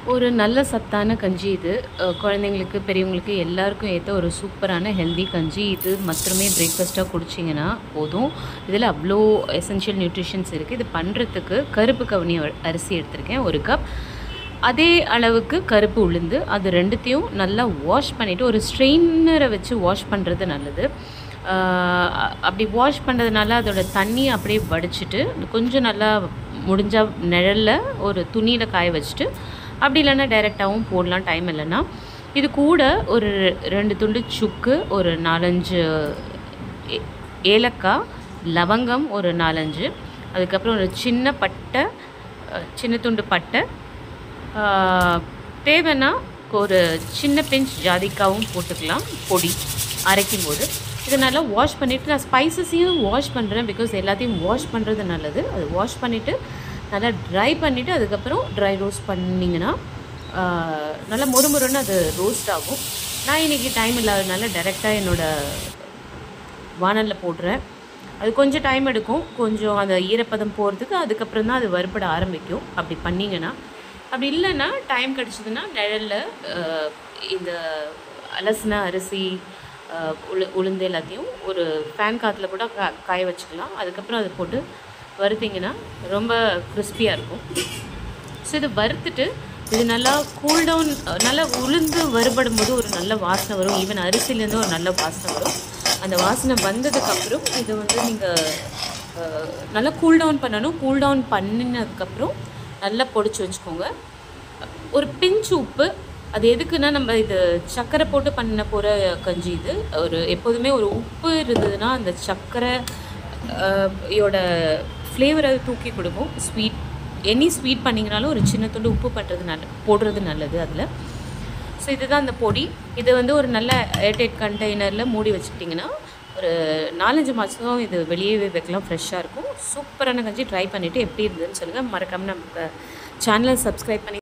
ஒரு நல்ல சத்தான கஞ்சி இது அஹ் குழந்தைங்களுக்கு பெரியவங்களுக்கு எல்லாருக்கும் ஏற்ற ஒரு சூப்பரான ஹெல்தி கஞ்சி இது மாத்திரமே பிரேக்ஃபாஸ்ட்டாக குடிச்சிங்கன்னா போதும் இதில் அவ்வளோ எசென்ஷியல் நியூட்ரிஷன்ஸ் இருக்குது இது பண்ணுறதுக்கு கருப்பு கவுனி அ- அரிசி எடுத்திருக்கேன் ஒரு கப் அதே அளவுக்கு கருப்பு உளுந்து அது ரெண்டுத்தையும் நல்லா வாஷ் பண்ணிவிட்டு ஒரு ஸ்ட்ரெயினரை வச்சு வாஷ் பண்ணுறது நல்லது ஆஹ் அ- அப்படி வாஷ் பண்ணுறதுனால அதோட தண்ணி அப்படியே வடிச்சிட்டு கொஞ்சம் நல்லா முடிஞ்சால் நிழல்ல ஒரு துணியில் காய வச்சுட்டு அப்படி இல்லைன்னா டைரெக்டாகவும் போடலாம் டைம் இல்லைன்னா இது கூட ஒரு ரெண்டு துண்டு சுக்கு ஒரு நாலஞ்சு ஏ- ஏலக்காய் லவங்கம் ஒரு நாலஞ்சு அதுக்கப்புறம் ஒரு சின்ன பட்டை அஹ், சின்ன துண்டு பட்டை ஆஹ், தேவைன்னா ஒரு சின்ன பிஞ்ச் ஜாதிக்காவும் போட்டுக்கலாம் பொடி அரைக்கும் போது இதை நல்லா வாஷ் பண்ணிவிட்டு நான் ஸ்பைசஸையும் வாஷ் பண்ணுறேன் பிகாஸ் எல்லாத்தையும் வாஷ் பண்ணுறது நல்லது அது வாஷ் பண்ணிவிட்டு நல்லா ட்ரை பண்ணிவிட்டு அதுக்கப்புறம் ட்ரை ரோஸ்ட் பண்ணிங்கன்னா ஆஹ், நல்லா மொறுமொறுன்னு அது ரோஸ்ட் ஆகும் நான் இன்றைக்கி டைம் இல்லாததுனால டைரெக்டாக என்னோடய வானலில் போடுறேன் அது கொஞ்சம் டைம் எடுக்கும் கொஞ்சம் அந்த ஈரப்பதம் போகிறதுக்கு அதுக்கப்புறம் தான் அது வறுபட ஆரம்பிக்கும் அப்படி பண்ணிங்கன்னா அப்படி இல்லைன்னா டைம் கிடச்சிதுன்னா நிழலில் அஹ், இந்த அலசின அரிசி அஹ், உளு உளுந்து எல்லாத்தையும் ஒரு ஃபேன் காற்றுல கூட கா காய வச்சுக்கலாம் அதுக்கப்புறம் அதை போட்டு வறுத்தீங்கன்னா ரொம்ப கிறிஸ்பியாக இருக்கும் ஸோ இதை வறுத்துட்டு இது நல்லா கூல் டவுன் நல்லா உளுந்து வறுபடும் போது ஒரு நல்ல வாசனை வரும் ஈவன் அரிசிலேருந்து ஒரு நல்ல வாசனை வரும் அந்த வாசனை வந்ததுக்கப்புறம் இது வந்து நீங்கள் நல்லா கூல் டவுன் பண்ணணும் கூல் டவுன் பண்ணினதுக்கப்புறம் நல்லா பொடிச்சு வச்சுக்கோங்க ஒரு பிஞ்ச் உப்பு அது எதுக்குன்னா நம்ம இது சர்க்கரை போட்டு பண்ண போகிற கஞ்சி இது ஒரு எப்போதுமே ஒரு உப்பு இருந்ததுன்னா அந்த சர்க்கரை அஹ், யோட ஃப்ளேவரை தூக்கி கொடுக்கும் ஸ்வீட் எனி ஸ்வீட் பண்ணிங்கனாலும் ஒரு சின்ன துண்டு உப்பு பண்ணுறது நல்ல போடுறது நல்லது அதில் ஸோ இதுதான் அந்த பொடி இது வந்து ஒரு நல்ல ஏர்டைட் கண்டெய்னரில் மூடி வச்சுக்கிட்டிங்கன்னா ஒரு நாலஞ்சு மாதம் இது வெளியே வைக்கலாம் ஃப்ரெஷ்ஷாக இருக்கும் சூப்பரான கஞ்சி ட்ரை பண்ணிவிட்டு எப்படி இருந்ததுன்னு சொல்லுங்கள் மறக்காமல் நம்ம சேனலை சப்ஸ்கிரைப் பண்ணி